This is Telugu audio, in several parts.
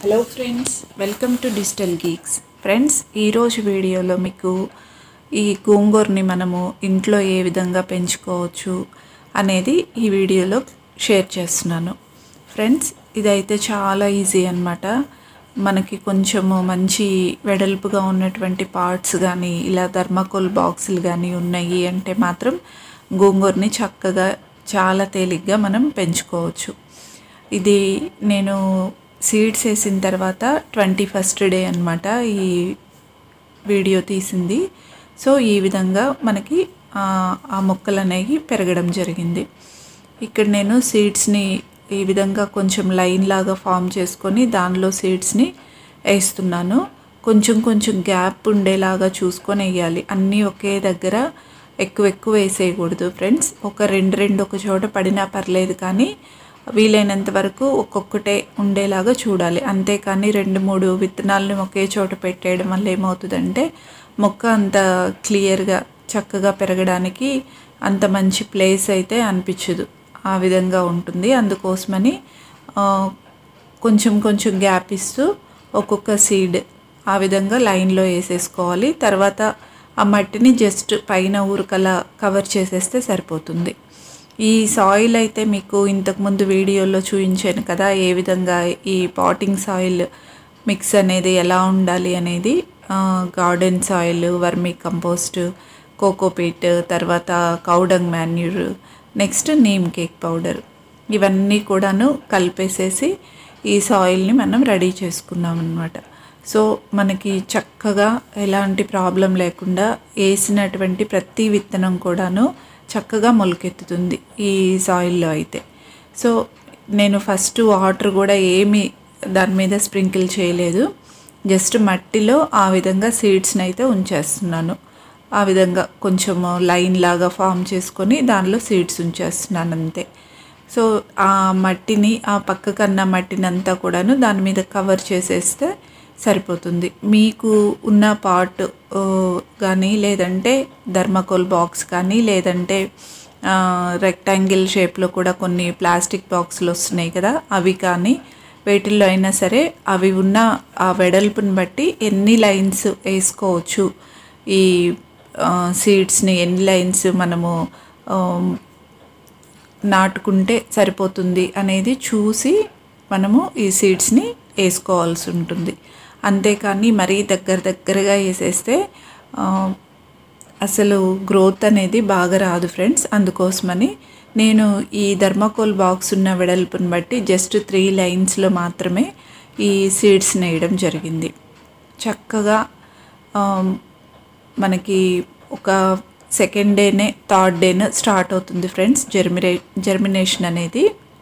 hello friends welcome to digital geeks friends ఈరోజు వీడియోలో మీకు ఈ గోంగూరని మనము ఇంట్లో ఏ విధంగా పెంచుకోవచ్చు అనేది ఈ వీడియోలో షేర్ చేస్తున్నాను ఫ్రెండ్స్ ఇదైతే చాలా ఈజీ అన్నమాట మనకి కొంచెము మంచి వెడల్పుగా ఉన్నటువంటి పార్ట్స్ కానీ ఇలా థర్మాకోల్ బాక్సులు కానీ ఉన్నాయి అంటే మాత్రం గోంగూరని చక్కగా చాలా తేలిగ్గా మనం పెంచుకోవచ్చు ఇది నేను సీడ్స్ వేసిన తర్వాత ట్వంటీ ఫస్ట్ డే అనమాట ఈ వీడియో తీసింది సో ఈ విధంగా మనకి ఆ, ఆ మొక్కలు అనేవి పెరగడం జరిగింది ఇక్కడ నేను సీడ్స్ని ఈ విధంగా కొంచెం లైన్ లాగా ఫామ్ చేసుకొని దానిలో సీడ్స్ని వేస్తున్నాను కొంచెం కొంచెం గ్యాప్ ఉండేలాగా చూసుకొని వేయాలి అన్నీ ఒకే దగ్గర ఎక్కువ ఎక్కువ వేసేయకూడదు ఫ్రెండ్స్ ఒక రెండు రెండు ఒక చోట పడినా పర్లేదు కానీ వీలైనంత వరకు ఒక్కొక్కటే ఉండేలాగా చూడాలి అంతేకాని రెండు మూడు విత్తనాలను ఒకే చోట పెట్టేయడం వల్ల ఏమవుతుందంటే మొక్క అంత క్లియర్గా చక్కగా పెరగడానికి అంత మంచి ప్లేస్ అయితే అనిపించదు ఆ విధంగా ఉంటుంది అందుకోసమని ఆ, కొంచెం కొంచెం గ్యాప్ ఇస్తూ ఒక్కొక్క సీడ్ ఆ విధంగా లైన్లో వేసేసుకోవాలి తర్వాత ఆ మట్టిని జస్ట్ పైన ఊరికలా కవర్ చేసేస్తే సరిపోతుంది ఈ సాయిల్ అయితే మీకు ఇంతకుముందు వీడియోలో చూపించాను కదా ఏ విధంగా ఈ పాటింగ్ సాయిల్ మిక్స్ అనేది ఎలా ఉండాలి అనేది garden soil vermi compost cocopeat తర్వాత cow dung manure next neem cake powder ఇవన్నీ కూడాను కలిపేసేసి ఈ సాయిల్ని మనం రెడీ చేసుకున్నాం అనమాట సో మనకి చక్కగా ఎలాంటి ప్రాబ్లం లేకుండా వేసినటువంటి ప్రతి విత్తనం కూడాను చక్కగా మొలకెత్తుతుంది ఈ సాయిల్లో అయితే సో నేను ఫస్ట్ వాటర్ కూడా ఏమి దాని మీద స్ప్రింకిల్ చేయలేదు జస్ట్ మట్టిలో ఆ విధంగా సీడ్స్ని అయితే ఉంచేస్తున్నాను ఆ విధంగా కొంచెం లైన్ లాగా ఫామ్ చేసుకొని దానిలో సీడ్స్ ఉంచేస్తున్నాను అంతే సో ఆ మట్టిని ఆ పక్క కన్నా మట్టిని అంతా కూడాను దాని మీద కవర్ చేసేస్తే సరిపోతుంది మీకు ఉన్న పాట్ కానీ లేదంటే ధర్మకోల్ బాక్స్ కానీ లేదంటే రెక్టాంగిల్ షేప్లో కూడా కొన్ని ప్లాస్టిక్ బాక్సులు వస్తున్నాయి కదా అవి కానీ వేటిల్లో అయినా సరే అవి ఉన్న ఆ వెడల్పుని బట్టి ఎన్ని లైన్స్ వేసుకోవచ్చు ఈ సీడ్స్ని ఎన్ని లైన్స్ మనము ఆ, నాటుకుంటే సరిపోతుంది అనేది చూసి మనము ఈ సీడ్స్ని వేసుకోవాల్సి ఉంటుంది అంతేకాని మరీ దగ్గర దగ్గరగా వేసేస్తే ఆ, అసలు గ్రోత్ అనేది బాగా రాదు ఫ్రెండ్స్ అందుకోసమని నేను ఈ ధర్మకోల్ బాక్స్ ఉన్న వెడల్పుని బట్టి జస్ట్ త్రీ లైన్స్లో మాత్రమే ఈ సీడ్స్ వేయడం జరిగింది చక్కగా ఆ, మనకి ఒక సెకండ్ డేనే థర్డ్ డేనే స్టార్ట్ అవుతుంది ఫ్రెండ్స్ జర్మినే జర్మినేషన్ అనేది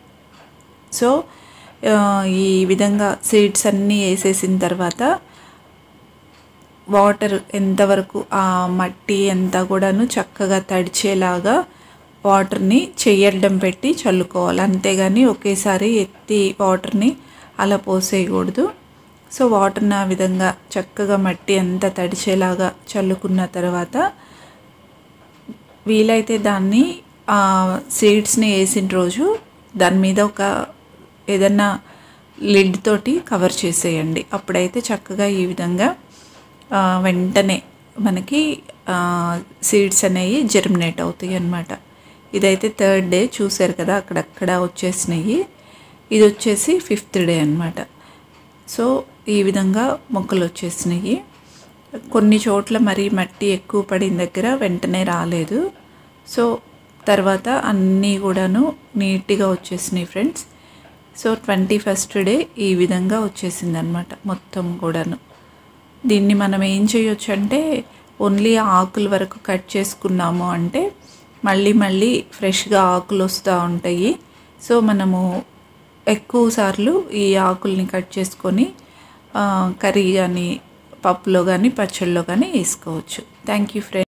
సో ఆ, ఈ విధంగా సీడ్స్ అన్నీ వేసేసిన తర్వాత వాటర్ ఎంతవరకు ఆ మట్టి అంతా కూడాను చక్కగా తడిచేలాగా వాటర్ని చెయ్యడ్డం పెట్టి చల్లుకోవాలి అంతేగాని ఒకేసారి ఎత్తి వాటర్ని అలా పోసేయకూడదు సో వాటర్ని ఆ విధంగా చక్కగా మట్టి అంతా తడిచేలాగా చల్లుకున్న తర్వాత వీలైతే దాన్ని ఆ సీడ్స్ని వేసిన రోజు దాని మీద ఒక ఏదన్నా లిడ్ తోటి కవర్ చేసేయండి అప్పుడైతే చక్కగా ఈ విధంగా ఆ, వెంటనే మనకి సీడ్స్ అనేవి జర్మినేట్ అవుతాయి అన్నమాట ఇదైతే థర్డ్ డే చూసారు కదా అక్కడక్కడ వచ్చేసినాయి ఇది వచ్చేసి ఫిఫ్త్ డే అన్నమాట సో ఈ విధంగా మొక్కలు వచ్చేసినాయి కొన్ని చోట్ల మరి మట్టి ఎక్కువ పడిన దగ్గర వెంటనే రాలేదు సో తర్వాత అన్నీ కూడాను నీట్గా వచ్చేసినాయి friends so twenty first day ఈ విధంగా వచ్చేసింది అనమాట మొత్తం కూడాను దీన్ని మనం ఏం చేయొచ్చు అంటే ఓన్లీ ఆకుల వరకు కట్ చేసుకున్నాము అంటే మళ్ళీ మళ్ళీ ఫ్రెష్గా ఆకులు వస్తూ ఉంటాయి సో మనము ఎక్కువ సార్లు ఈ ఆకుల్ని కట్ చేసుకొని ఆ, కర్రీ కానీ పప్పులో కానీ పచ్చళ్ళలో కానీ వేసుకోవచ్చు థ్యాంక్ యూ ఫ్రెండ్స్